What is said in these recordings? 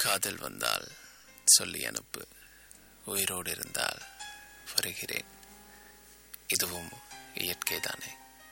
காதல் வந்தால் சொல்லி அனுப்பு உயிரோடு இருந்தால் வருகிறேன் இதுவும் இயற்கை தானே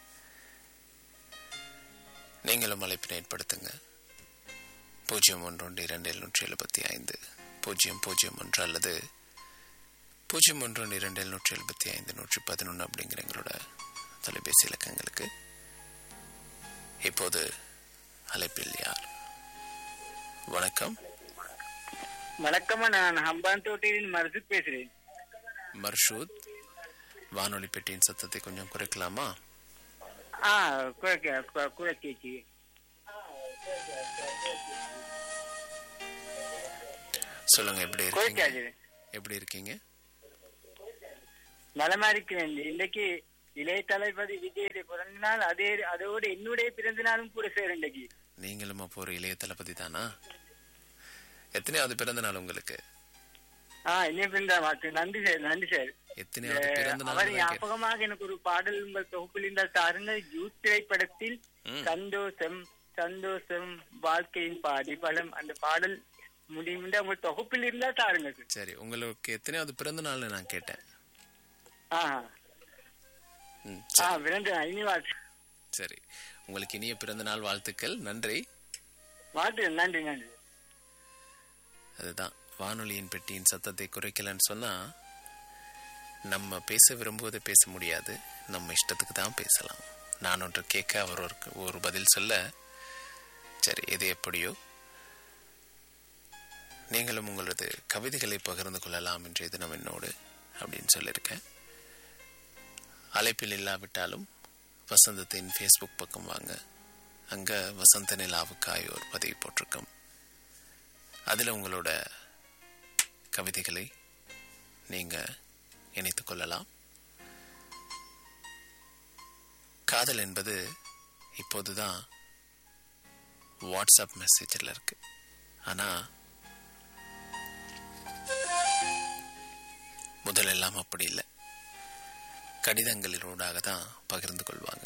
நீங்களும் அழைப்பினை ஏற்படுத்துங்க பூஜ்ஜியம் ஒன்று ஒன்று இரண்டு எழுநூற்றி எழுபத்தி ஐந்து பூஜ்ஜியம் பூஜ்ஜியம் ஒன்று அல்லது பூஜ்ஜியம் ஒன்று ஒன்று இரண்டு எழுநூற்றி எழுபத்தி ஐந்து நூற்றி பதினொன்று அப்படிங்கிற எங்களோட தொலைபேசி இலக்கங்களுக்கு இப்போது அழைப்பில் யார் வணக்கம் வணக்கம்மா நான் ஹம்பான் தோட்டையில் மருது பேசுறேன் மர்ஷூத் வானொலி பெட்டியின் சத்தத்தை கொஞ்சம் குறைக்கலாமா ஆ குறைக்க கு- குறைக்கேச்சி சொல்லுங்க எப்படி இருக்கீங்க குறைக்காது எப்படி இருக்கீங்க நலமா இருக்கிறேன் இன்னைக்கு இளைய தளபதி விஜயுடைய பிறந்த நாள் அதே அதோடு என்னுடைய பிறந்த நாளும் கூட சேரும் இன்னைக்கு நீங்களும் அப்போ ஒரு இளைய தளபதி தானா எத்தனையாவது பிறந்த நாள் உங்களுக்கு ஆ இனிய பிறந்த வாழ்த்து நன்றி சார் நன்றி சார் எத்தனையாவது பிறந்த நாள் அவர் தான் கேட்டேன். ஞாபகமாக எனக்கு ஒரு பாடல் உங்கள் தொகுப்பில் இருந்தால் தாருங்கள் யூத் திரைப்படத்தில் ம். சந்தோஷம் சந்தோஷம் வாழ்க்கையின் பாதி பலம் அந்த பாடல் முடியும் உங்கள் தொகுப்பில் இருந்தால் தாருங்க சார் சரி உங்களுக்கு எத்தனையாவது பிறந்த நாள்னு நான் கேட்டேன் ஆ ம், ஆ சரி பிறந்த இனி வாழ்த்து சரி உங்களுக்கு இனிய பிறந்த நாள் வாழ்த்துக்கள் நன்றி வாழ்த்து நன்றி நன்றி அதுதான் வானொலியின் பெட்டியின் சத்தத்தை குறைக்கலன்னு சொன்னா நம்ம பேச விரும்புவதை பேச முடியாது நம்ம இஷ்டத்துக்கு தான் பேசலாம் நான் ஒன்று கேட்க அவர் ஒரு ஒரு பதில் சொல்ல சரி எது எப்படியோ நீங்களும் உங்களது கவிதைகளை பகிர்ந்து கொள்ளலாம் என்ற தினம் என்னோடு அப்படின்னு சொல்லியிருக்கேன் அழைப்பில் இல்லாவிட்டாலும் வசந்தத்தின் ஃபேஸ்புக் பக்கம் வாங்க அங்கே வசந்த நிலாவுக்காய் ஒரு பதிவு போட்டிருக்கோம் அதில் உங்களோட கவிதைகளை நீங்கள் இணைத்துக் கொள்ளலாம் காதல் என்பது இப்போதுதான் வாட்ஸ்அப் மெசேஜில் இருக்கு ஆனால் முதலெல்லாம் அப்படி இல்லை கடிதங்களினூடாக தான் பகிர்ந்து கொள்வாங்க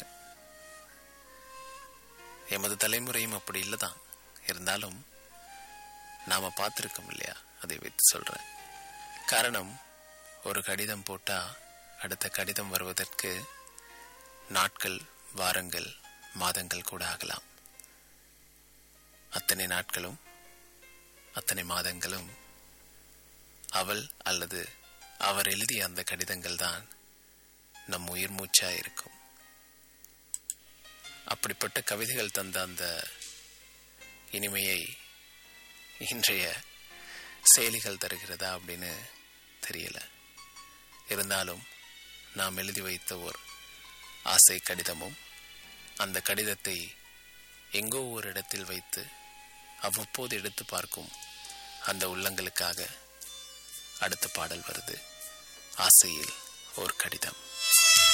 எமது தலைமுறையும் அப்படி இல்லை தான் இருந்தாலும் நாம பார்த்துருக்கோம் இல்லையா அதை வைத்து சொல்றேன் காரணம் ஒரு கடிதம் போட்டா அடுத்த கடிதம் வருவதற்கு நாட்கள் வாரங்கள் மாதங்கள் கூட ஆகலாம் அத்தனை நாட்களும் அத்தனை மாதங்களும் அவள் அல்லது அவர் எழுதிய அந்த கடிதங்கள் தான் நம் உயிர் மூச்சா இருக்கும் அப்படிப்பட்ட கவிதைகள் தந்த அந்த இனிமையை இன்றைய செயலிகள் தருகிறதா அப்படின்னு தெரியல இருந்தாலும் நாம் எழுதி வைத்த ஒரு ஆசை கடிதமும் அந்த கடிதத்தை எங்கோ ஒரு இடத்தில் வைத்து அவ்வப்போது எடுத்து பார்க்கும் அந்த உள்ளங்களுக்காக அடுத்த பாடல் வருது ஆசையில் ஒரு கடிதம்